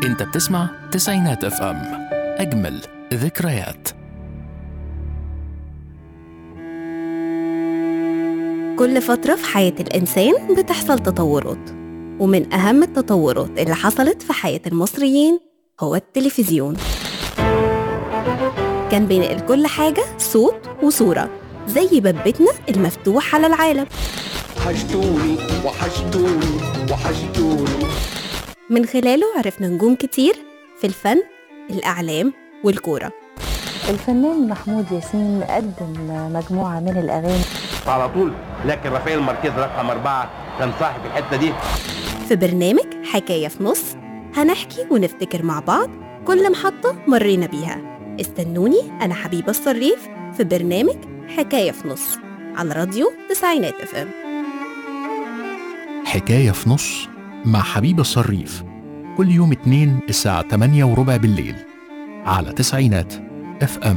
انت بتسمع تسعينات اف ام اجمل ذكريات كل فترة في حياة الإنسان بتحصل تطورات ومن أهم التطورات اللي حصلت في حياة المصريين هو التلفزيون كان بينقل كل حاجة صوت وصورة زي بابتنا المفتوح على العالم وحشتوني وحشتوني وحشتوني من خلاله عرفنا نجوم كتير في الفن الإعلام والكورة الفنان محمود ياسين قدم مجموعة من الأغاني على طول لكن رافائيل ماركيز رقم أربعة كان صاحب الحتة دي في برنامج حكاية في نص هنحكي ونفتكر مع بعض كل محطة مرينا بيها استنوني أنا حبيبة الصريف في برنامج حكاية في نص على راديو تسعينات اف ام حكاية في نص مع حبيب الصريف كل يوم اتنين الساعة 8 وربع بالليل على تسعينات اف ام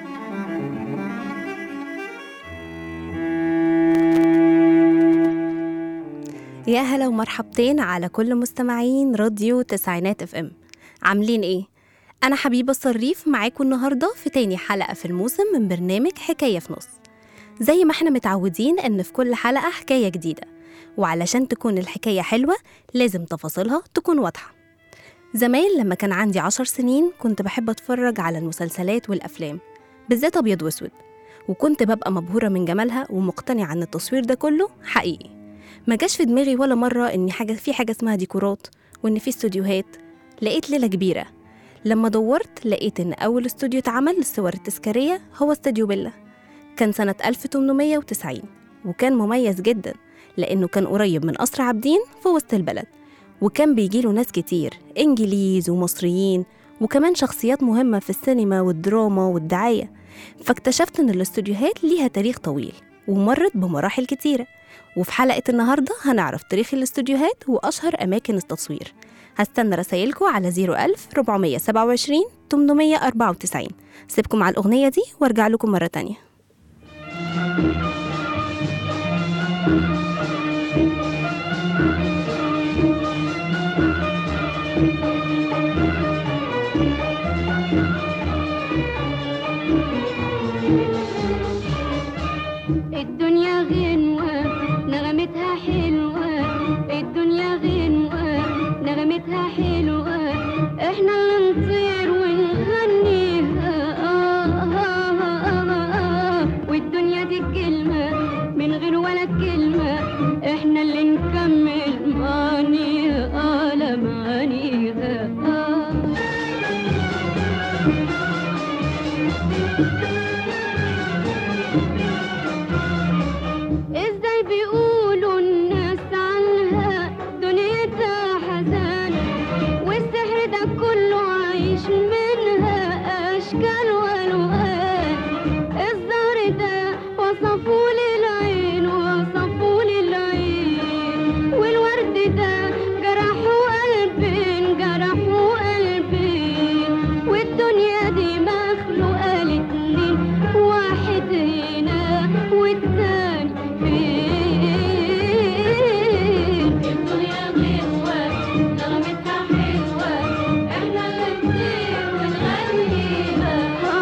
يا هلا ومرحبتين على كل مستمعين راديو تسعينات اف ام عاملين ايه؟ أنا حبيبة الصريف معاكم النهاردة في تاني حلقة في الموسم من برنامج حكاية في نص زي ما احنا متعودين إن في كل حلقة حكاية جديدة وعلشان تكون الحكاية حلوة لازم تفاصيلها تكون واضحة زمان لما كان عندي عشر سنين كنت بحب أتفرج على المسلسلات والأفلام بالذات أبيض وأسود وكنت ببقى مبهورة من جمالها ومقتنعة إن التصوير ده كله حقيقي ما جاش في دماغي ولا مرة إن حاجة في حاجة اسمها ديكورات وإن في استوديوهات لقيت ليلة كبيرة لما دورت لقيت إن أول استوديو اتعمل للصور التذكارية هو استوديو بيلا كان سنة 1890 وكان مميز جدا لأنه كان قريب من قصر عابدين في وسط البلد وكان بيجيله ناس كتير إنجليز ومصريين وكمان شخصيات مهمة في السينما والدراما والدعاية فاكتشفت إن الاستوديوهات ليها تاريخ طويل ومرت بمراحل كتيرة وفي حلقة النهاردة هنعرف تاريخ الاستوديوهات وأشهر أماكن التصوير هستنى رسايلكم على 01000 427 894 سيبكم على الأغنية دي وارجع لكم مرة تانية الدنيا غنوة نغمتها حلوة الدنيا غنوة نغمتها حلوة احنا اللي نطير ونغنيها آه آه آه آه آه والدنيا دي كلمة من غير ولا كلمة احنا اللي نكمل معانيها آه لا معانيها آه ازاي بيقولوا الناس عنها دنيتها حزان والسحر ده كله عايش منها اشكال والوان الزهر ده وصفوا للعين وصفوا للعين والورد ده جرحوا قلبين جرحوا قلبين والدنيا دي مخلوقة الاتنين واحد هنا والتاني فين الدنيا غنوة نغمتها حلوة احنا اللي نطير ونغنيها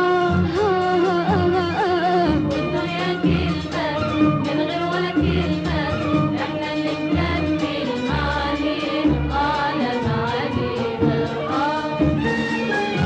والدنيا كلمة من غير ولا كلمة احنا اللي نكمل معانيها على معانيها آه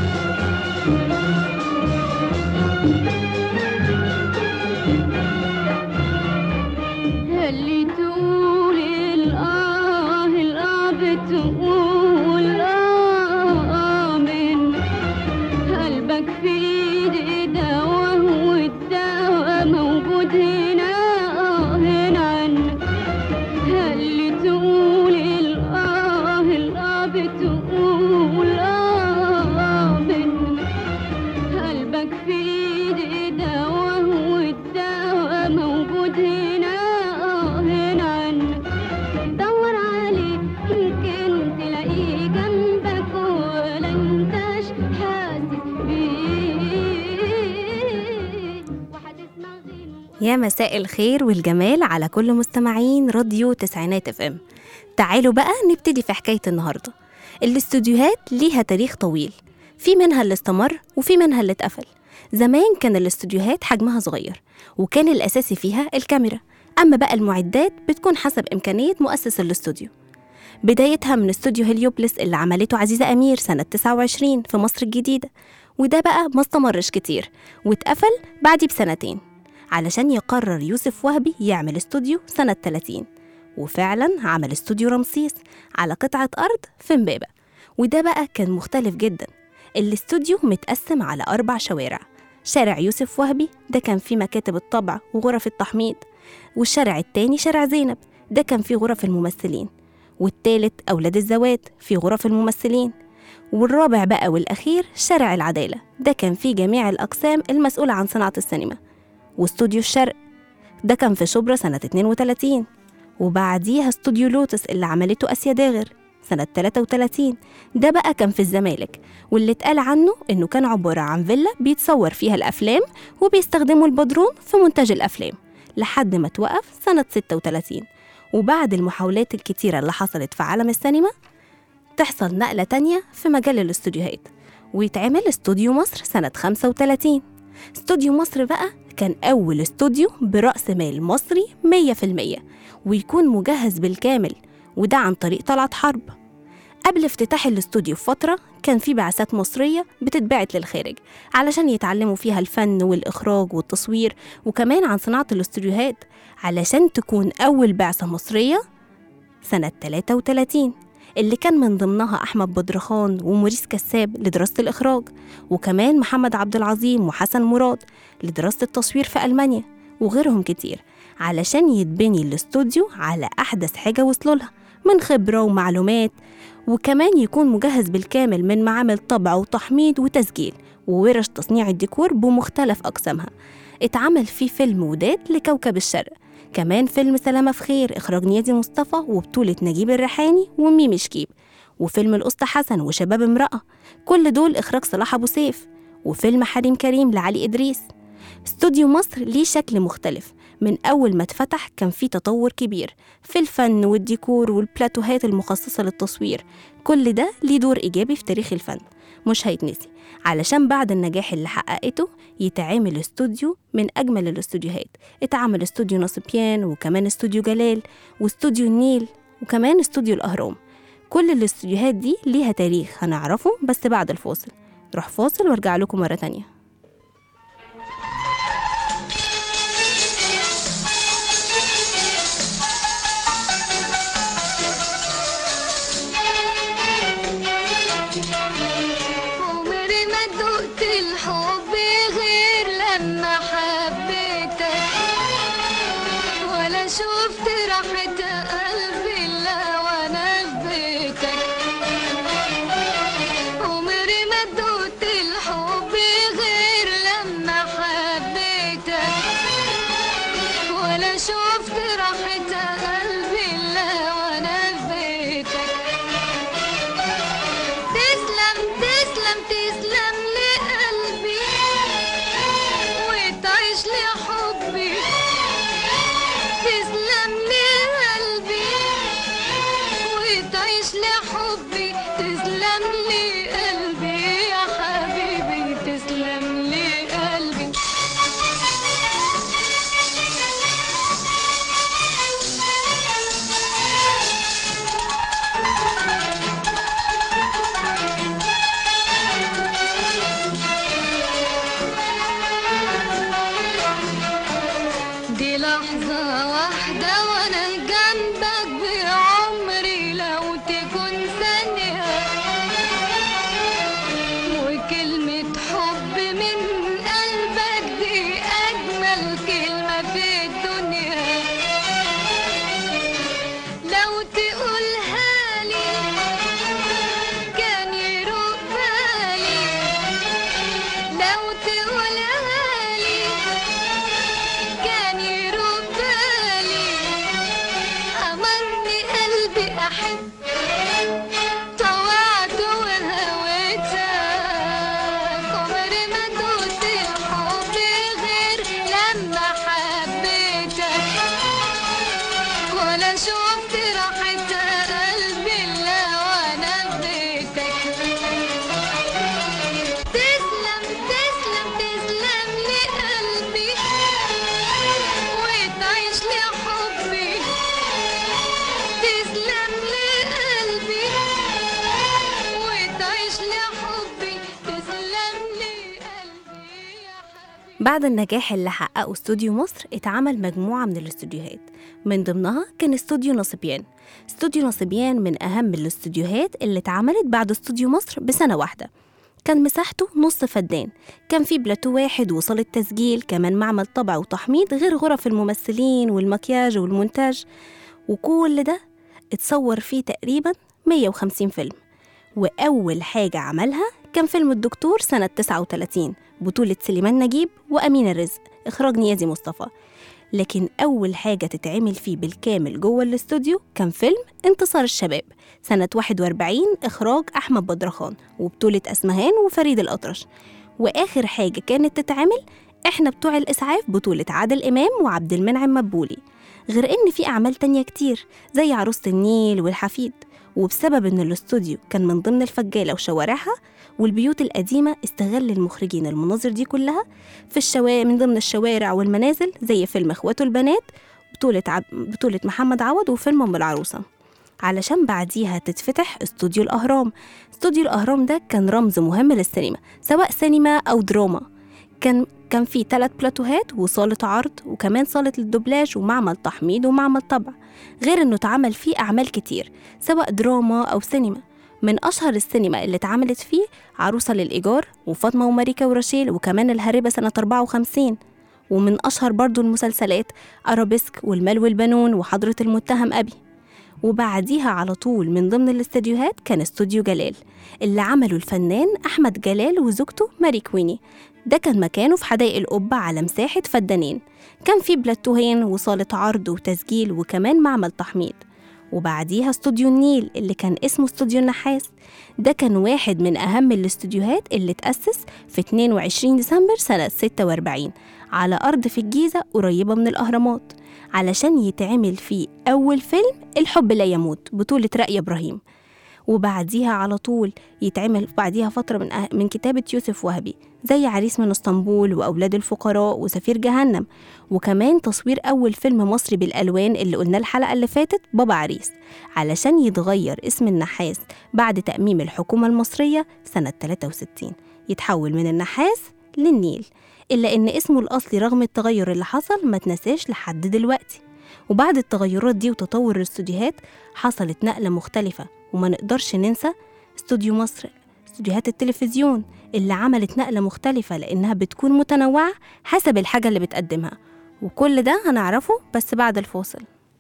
اللي تقول الآه الآه بتقول آه من قلبك في ايدي دواء والدواء موجود هنا آه هنا عنك اللي تقول الآه الآه بتقول آه من قلبك في ايدي دواء والدواء موجود هنا آه هنا عنك دور عليه يمكن تلاقيه جنبك ولا انتش حاسس بيه وهتسمع غنوة يا مساء الخير والجمال على كل مستمعين راديو تسعينات اف ام تعالوا بقى نبتدي في حكاية النهاردة الاستوديوهات ليها تاريخ طويل في منها اللي استمر وفي منها اللي اتقفل زمان كان الاستوديوهات حجمها صغير وكان الأساسي فيها الكاميرا أما بقى المعدات بتكون حسب إمكانية مؤسس الاستوديو بدايتها من استوديو هليوبلس اللي عملته عزيزة أمير سنة 29 في مصر الجديدة وده بقى ما استمرش كتير واتقفل بعديه بسنتين علشان يقرر يوسف وهبي يعمل استوديو سنة 30 وفعلا عمل استوديو رمسيس على قطعة أرض في امبابة وده بقى كان مختلف جدا الاستوديو متقسم على أربع شوارع شارع يوسف وهبي ده كان فيه مكاتب الطبع وغرف التحميض والشارع التاني شارع زينب ده كان فيه غرف الممثلين والتالت أولاد الزوات في غرف الممثلين والرابع بقى والأخير شارع العدالة ده كان فيه جميع الأقسام المسؤولة عن صناعة السينما واستوديو الشرق ده كان في شبرا سنة 32 وبعديها استوديو لوتس اللي عملته آسيا داغر سنة 33 ده بقى كان في الزمالك واللي اتقال عنه إنه كان عبارة عن فيلا بيتصور فيها الأفلام وبيستخدموا البدروم في مونتاج الأفلام لحد ما توقف سنة 36 وبعد المحاولات الكتيرة اللي حصلت في عالم السينما تحصل نقلة تانية في مجال الاستوديوهات ويتعمل استوديو مصر سنة 35 استوديو مصر بقى كان أول استوديو برأس مال مصري 100% ويكون مجهز بالكامل وده عن طريق طلعت حرب قبل افتتاح الاستوديو بفترة كان في بعثات مصرية بتتبعت للخارج علشان يتعلموا فيها الفن والإخراج والتصوير وكمان عن صناعة الاستوديوهات علشان تكون أول بعثة مصرية سنة 33 اللي كان من ضمنها أحمد بدرخان وموريس كساب لدراسة الإخراج وكمان محمد عبد العظيم وحسن مراد لدراسة التصوير في ألمانيا وغيرهم كتير علشان يتبني الاستوديو على أحدث حاجة وصلوا لها من خبرة ومعلومات وكمان يكون مجهز بالكامل من معامل طبع وتحميض وتسجيل وورش تصنيع الديكور بمختلف أقسامها اتعمل فيه فيلم وداد لكوكب الشرق كمان فيلم سلامة في خير إخراج نيازي مصطفى وبطولة نجيب الريحاني وميمي شكيب وفيلم الأسطى حسن وشباب امرأة كل دول إخراج صلاح أبو سيف وفيلم حريم كريم لعلي إدريس استوديو مصر ليه شكل مختلف من أول ما اتفتح كان فيه تطور كبير في الفن والديكور والبلاتوهات المخصصة للتصوير كل ده ليه دور إيجابي في تاريخ الفن مش هيتنسي علشان بعد النجاح اللي حققته يتعامل استوديو من أجمل الاستوديوهات اتعمل استوديو نصبيان وكمان استوديو جلال واستوديو النيل وكمان استوديو الأهرام كل الاستوديوهات دي ليها تاريخ هنعرفه بس بعد الفاصل روح فاصل وارجع لكم مرة تانية عمري ما دقت الحب غير لما حبيتك ولا شفت راحة قلبي إلا وأنا في بيتك عمري ما دقت الحب غير لما حبيتك ولا شفت راحة قلبي إلا وأنا في بيتك تسلم تسلم تسلم لقلبي وتعيش لحبي تسلم لقلبي وتعيش لحبي تسلم لقلبي يا حبيبي تسلم لقلبي دي لحظة واحدة وانا جنبك بعمري لو تكون ثانية وكلمة حب من قلبك دي أجمل كلمة في الدنيا لو تقولها لي كان يروق بالي لو تقولها لي كان يروق بالي أمرني قلبي أحب طوعت وهويتك عمري ما دوت الحب غير لما حبيتك ولا شفت راحة قلبي إلا وأنا في بعد النجاح اللي حققه استوديو مصر اتعمل مجموعة من الاستوديوهات من ضمنها كان استوديو نصبيان استوديو نصبيان من أهم الاستوديوهات اللي اتعملت بعد استوديو مصر بسنة واحدة كان مساحته نص فدان كان في بلاتو واحد وصالة تسجيل كمان معمل طبع وتحميض غير غرف الممثلين والمكياج والمونتاج وكل ده اتصور فيه تقريبا 150 فيلم وأول حاجة عملها كان فيلم الدكتور سنة 39 بطولة سليمان نجيب وأمين الرزق إخراج نيازي مصطفى لكن أول حاجة تتعمل فيه بالكامل جوه الاستوديو كان فيلم انتصار الشباب سنة 41 إخراج أحمد بدرخان وبطولة أسمهان وفريد الأطرش وآخر حاجة كانت تتعمل إحنا بتوع الإسعاف بطولة عادل إمام وعبد المنعم مدبولي غير إن في أعمال تانية كتير زي عروسة النيل والحفيد وبسبب إن الاستوديو كان من ضمن الفجالة وشوارعها والبيوت القديمة استغل المخرجين المناظر دي كلها في الشوارع من ضمن الشوارع والمنازل زي فيلم إخواته البنات بطولة عب... بطولة محمد عوض وفيلم أم العروسة علشان بعديها تتفتح استوديو الأهرام استوديو الأهرام ده كان رمز مهم للسينما سواء سينما أو دراما كان كان فيه ثلاث بلاتوهات وصالة عرض وكمان صالة للدوبلاج ومعمل تحميض ومعمل طبع غير انه اتعمل فيه أعمال كتير سواء دراما أو سينما من أشهر السينما اللي اتعملت فيه عروسة للإيجار وفاطمة وماريكا ورشيل وكمان الهربة سنة 54 ومن أشهر برضو المسلسلات أرابيسك والمال والبنون وحضرة المتهم أبي وبعديها على طول من ضمن الاستديوهات كان استوديو جلال اللي عمله الفنان أحمد جلال وزوجته ماري كويني ده كان مكانه في حدائق القبة على مساحة فدانين كان فيه بلاتوهين وصالة عرض وتسجيل وكمان معمل تحميض وبعديها استوديو النيل اللي كان اسمه استوديو النحاس ده كان واحد من أهم الاستوديوهات اللي اتأسس في 22 ديسمبر سنة 46 على أرض في الجيزة قريبة من الأهرامات علشان يتعمل فيه أول فيلم الحب لا يموت بطولة رأي إبراهيم وبعديها على طول يتعمل بعديها فترة من, أه- من كتابة يوسف وهبي زي عريس من اسطنبول وأولاد الفقراء وسفير جهنم وكمان تصوير أول فيلم مصري بالألوان اللي قلنا الحلقة اللي فاتت بابا عريس علشان يتغير اسم النحاس بعد تأميم الحكومة المصرية سنة 63 يتحول من النحاس للنيل إلا إن اسمه الأصلي رغم التغير اللي حصل ما تنساش لحد دلوقتي وبعد التغيرات دي وتطور الاستوديوهات حصلت نقلة مختلفة وما نقدرش ننسى استوديو مصر استوديوهات التلفزيون اللي عملت نقلة مختلفة لأنها بتكون متنوعة حسب الحاجة اللي بتقدمها وكل ده هنعرفه بس بعد الفاصل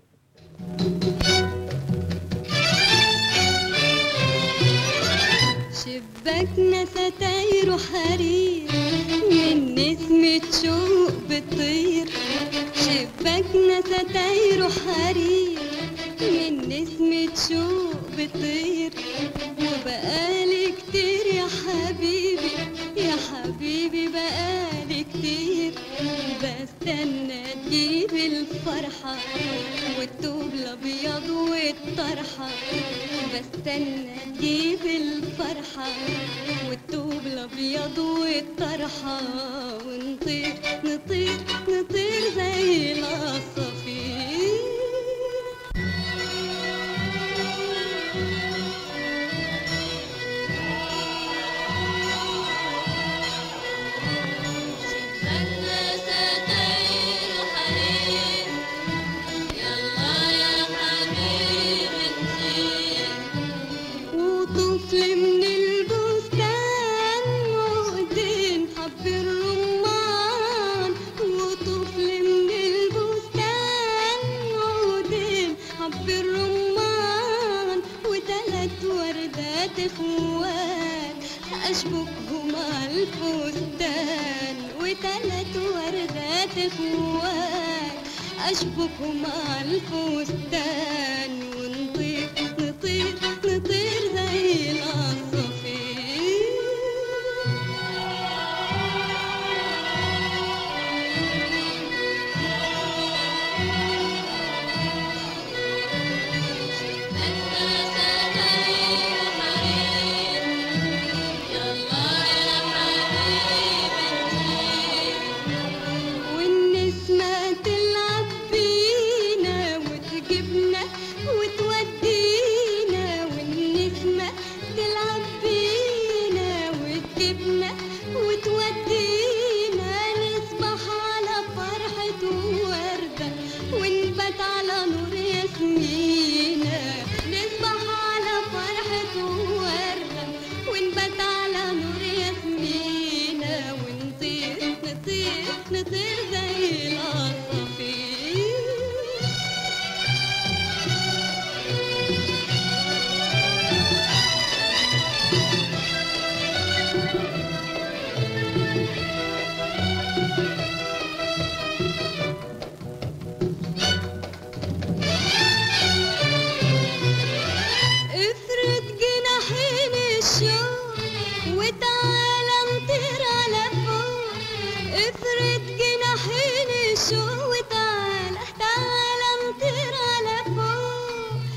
شباكنا ستاير حرير من نسمة شوق بتطير شباكنا ستاير حرير من نسمة شوق بتطير وبقالي كتير يا حبيبي يا حبيبي بقالي كتير بستنى تجيب الفرحة والثوب الأبيض والطرحة بستنى تجيب الفرحة والثوب الأبيض والطرحة ونطير نطير نطير زي العصافير وطفل من البستان وإيدين حب الرمان وطفل من البستان وإيدين حب الرمان وتلات وردات اخوات اشبكهم على الفستان وتلات وردات اخوات اشبكهم على الفستان ونطير نطير نطير زي العصافير والنسمة تلعب بينا وتجيبنا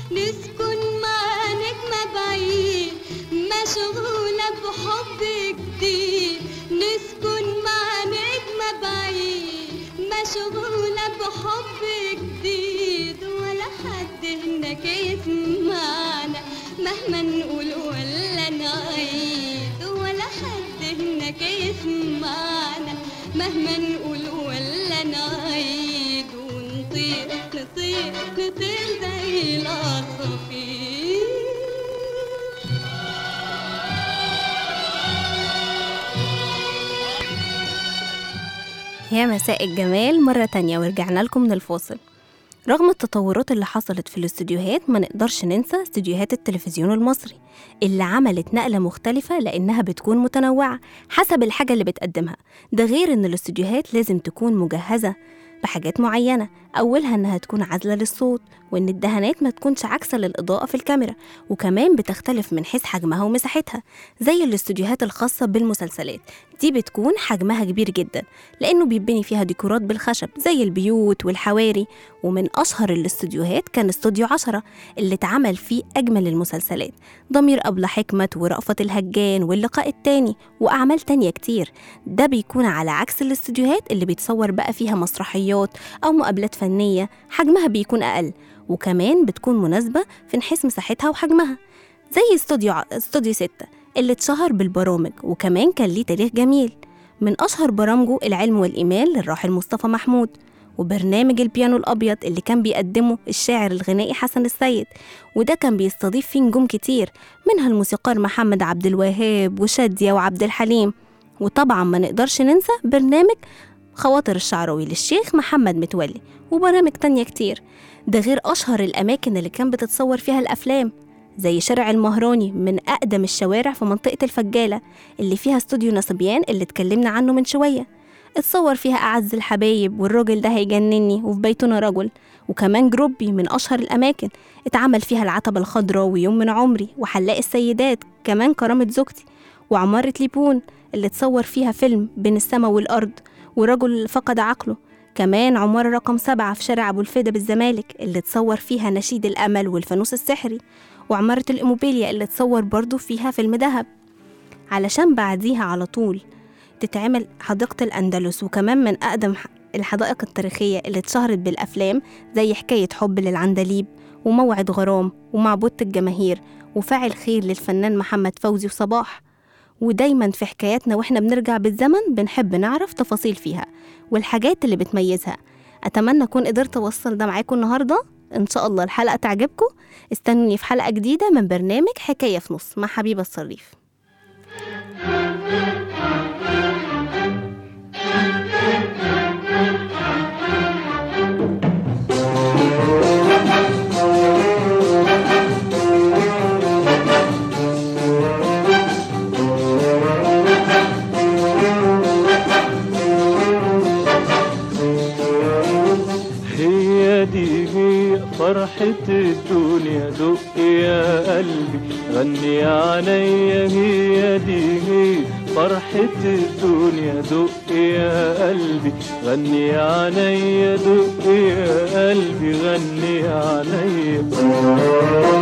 نسكن مع نجمة بعيد مشغولة بحب جديد نسكن مع نجمة بعيد مشغولة بحب جديد ولا حد هناك يسمعنا مهما نقول ولا نعيد ولا حد هناك يسمعنا مهما نقول ولا نعيد ونطير نطير نطير زي العصافير يا مساء الجمال مرة تانية ورجعنا لكم من الفاصل رغم التطورات اللي حصلت في الاستوديوهات ما نقدرش ننسى استوديوهات التلفزيون المصري اللي عملت نقلة مختلفة لأنها بتكون متنوعة حسب الحاجة اللي بتقدمها ده غير إن الاستوديوهات لازم تكون مجهزة بحاجات معينة أولها إنها تكون عازلة للصوت وإن الدهانات ما تكونش عكسة للإضاءة في الكاميرا وكمان بتختلف من حيث حجمها ومساحتها زي الاستوديوهات الخاصة بالمسلسلات دي بتكون حجمها كبير جدا لأنه بيبني فيها ديكورات بالخشب زي البيوت والحواري ومن أشهر الاستوديوهات كان استوديو عشرة اللي اتعمل فيه أجمل المسلسلات ضمير أبلة حكمت ورأفت الهجان واللقاء التاني وأعمال تانية كتير ده بيكون على عكس الاستوديوهات اللي بيتصور بقى فيها مسرحيات أو مقابلات فنية حجمها بيكون أقل وكمان بتكون مناسبة في حيث مساحتها وحجمها زي استوديو ع- استوديو ستة اللي اتشهر بالبرامج وكمان كان ليه تاريخ جميل من أشهر برامجه العلم والإيمان للراحل مصطفى محمود وبرنامج البيانو الأبيض اللي كان بيقدمه الشاعر الغنائي حسن السيد وده كان بيستضيف فيه نجوم كتير منها الموسيقار محمد عبد الوهاب وشادية وعبد الحليم وطبعا ما نقدرش ننسى برنامج خواطر الشعراوي للشيخ محمد متولي وبرامج تانية كتير ده غير أشهر الأماكن اللي كان بتتصور فيها الأفلام زي شارع المهراني من أقدم الشوارع في منطقة الفجالة اللي فيها استوديو نصبيان اللي اتكلمنا عنه من شوية اتصور فيها أعز الحبايب والراجل ده هيجنني وفي بيتنا رجل وكمان جروبي من أشهر الأماكن اتعمل فيها العتبة الخضراء ويوم من عمري وحلاق السيدات كمان كرامة زوجتي وعمارة ليبون اللي اتصور فيها فيلم بين السماء والأرض ورجل فقد عقله كمان عمارة رقم سبعة في شارع أبو الفدا بالزمالك اللي اتصور فيها نشيد الأمل والفانوس السحري وعمارة الإيموبيليا اللي اتصور برضو فيها فيلم دهب علشان بعديها على طول تتعمل حديقة الأندلس وكمان من أقدم ح- الحدائق التاريخية اللي اتشهرت بالأفلام زي حكاية حب للعندليب وموعد غرام ومعبودة الجماهير وفاعل خير للفنان محمد فوزي وصباح ودايما في حكاياتنا واحنا بنرجع بالزمن بنحب نعرف تفاصيل فيها والحاجات اللي بتميزها أتمنى أكون قدرت أوصل ده معاكم النهاردة إن شاء الله الحلقة تعجبكم استنوني في حلقة جديدة من برنامج حكاية في نص مع حبيبة الصريف هي دي هي فرحة الدنيا دق يا قلبي غني يا عينيا هي دي هي فرحة الدنيا دق يا قلبي غني يا عينيا دق يا قلبي غني يا عينيا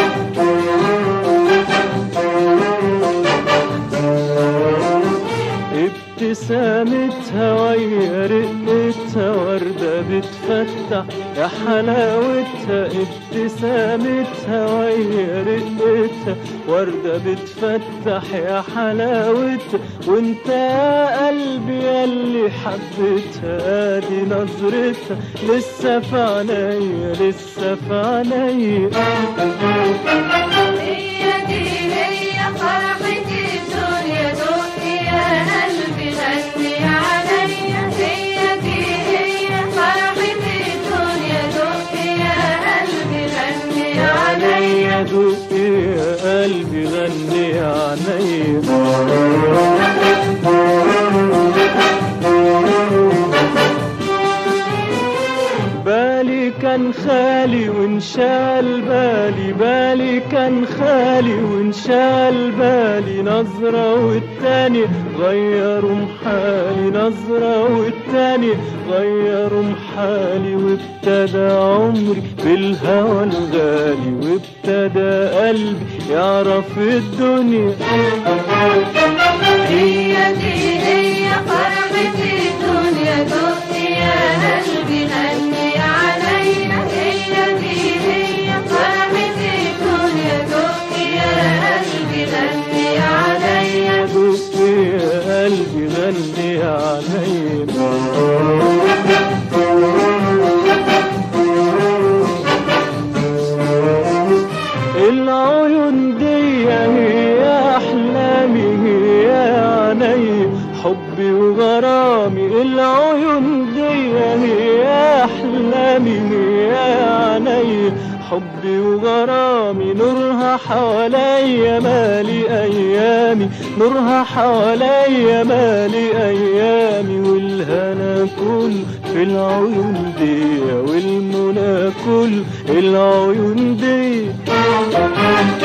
ابتسامتها ويا رقتها وردة بتفتح يا حلاوتها ابتسامتها ويا رقتها وردة بتفتح يا حلاوتها وانت يا قلبي ياللي حبيتها دي نظرتها لسه في عينيا لسه في عينيا هي دي هي فرحة الدنيا دق يا قلبي غني عليا هي دي هي فرحة الدنيا دق يا قلبي غني عليا عينيا دق يا قلبي غني عينيا بالي كان كان خالي وانشال بالي بالي كان خالي وانشال بالي نظرة والتاني غيروا محالي نظرة والتاني غيروا محالي وابتدى عمري بالهوى الغالي وابتدى قلبي يعرف الدنيا هي دي هي فرحتي الدنيا دق يا قلبي غني عليا هي دي هي فرحتي الدنيا دق يا قلبي غني عليا دق يا قلبي غني عليا العيون دي هي احلامي هي عيني حبي وغرامي العيون دي هي احلامي هي عيني حبي وغرامي نورها حواليا مالي ايامي نورها حواليا مالي ايامي والهنا كل في العيون دي والمنى كل العيون دي